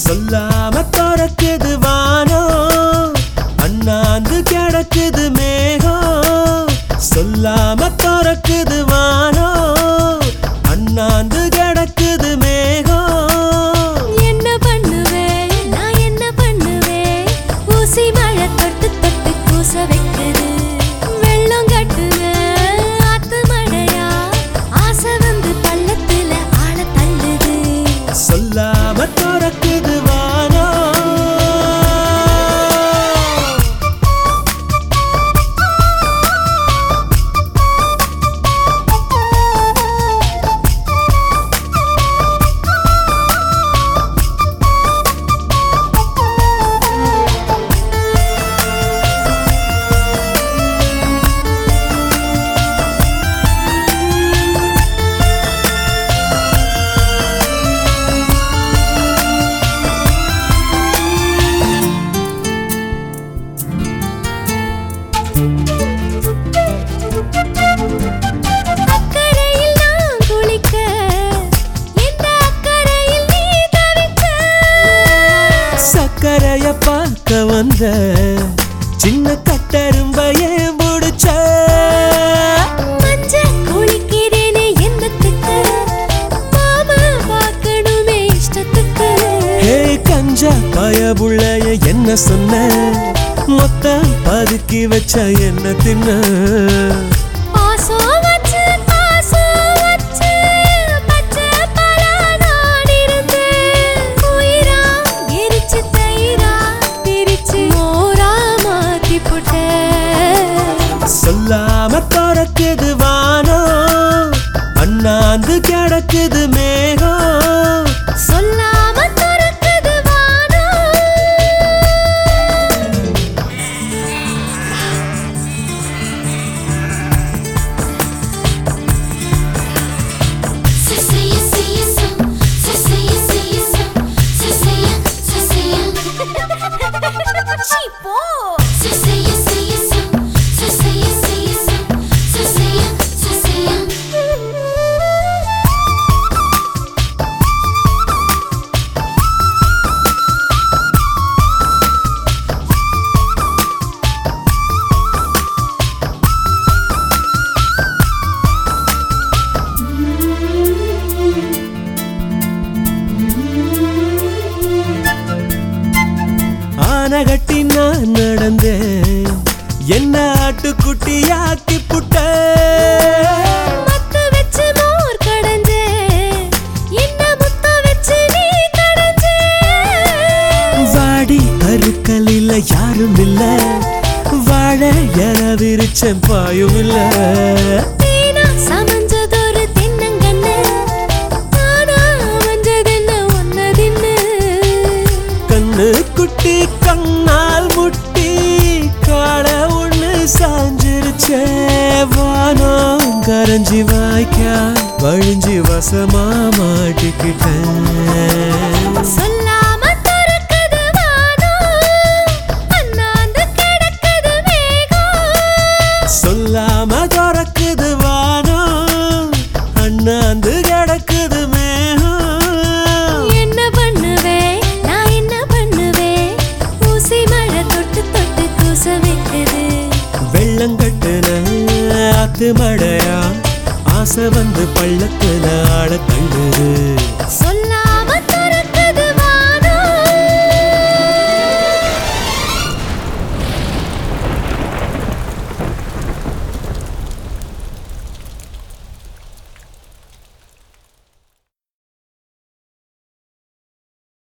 சொல்லாம திறக்குது வானம் அண்ணாந்து கிடக்குது மேகம் சொல்லாம திறக்குது வானம் அண்ணாந்து கிடக்குது மேகம் என்ன பண்ணுவேன் நான் என்ன பண்ணுவேன் ஊசி மழை தொட்டு தொட்டு கூச வைக்குது வெள்ளம் கட்டுன ஆத்து மழையா ஆசை வந்து பள்ளத்துல ஆழ தள்ளுது சொல்லாம திறக்குது வானம் அக்கறையில் நான் குளிக்க இந்த அக்கறையில் நீ தவிக்க சக்கரைய பார்க்க வந்த சின்ன கட்டரும்பையே முடிச்ச மஞ்ச குளிக்கிறேனே என்னத்துக்கு மாமா பார்க்கணுமே இஷ்டத்துக்கு ஹே கஞ்சா பயபுள்ளைய என்ன சொன்ன மொத்தம் பதுக்கி வச்ச என்ன தின்ன பாசம் வச்சு பாசம் வச்சு பச்சை பலா நான் இருந்தேன் உயிரா எரிச்சு தயிரா பிரிச்சு மோரா மாத்தி போட்டேன் சொல்லாம திறக்குது வானம் அண்ணாந்து கிடக்குது மேகம் சொல்லாம துறக்குது வானம் Sisaya, siya, so. Sisaya, siya, so. Sisaya, sisaya. சிப்போ Sisaya, siya, so. Sisaya, siya, so. Sisaya, sisaya. ஆனை கட்டி நான் நடந்தேன் என்ன ஆட்டுக்குட்டியாக்கி புட்ட மத்து வச்சு மோர் கடஞ்சே என்ன முத்த வச்சு நீ கடஞ்சே வாடி கருக்கலில் யாரும் இல்ல வாழ என விரிச்சம் பாயும் இல்ல தேனா சமஞ்சதொரு தென்னங்கண்ணு ஆனா அமைஞ்சதென்ன ஒன்னதின்னு கண்ணு குட்டி கண்ணால் முட்டி காள ஒண்ணு சாஞ்சிருச்சே வானம் கரைஞ்சி வாய்க்கா வழிஞ்சி வசமா மாட்டிக்கிட்டேன் சொல்லாம துறக்குது வானம் அண்ணாந்து கிடக்குது மேகம் சொல்லாம திறக்குது வானம் அண்ணாந்து கிடக்குது மேகம் என்ன பண்ணுவேன் நான் என்ன பண்ணுவேன் ஊசி மழை தொட்டு தொட்டு கூச வைக்குது வெள்ளம் கட்டுன ஆத்து மழையா ஆசை வந்து பள்ளத்துல ஆட தள்ளுது சொல்ல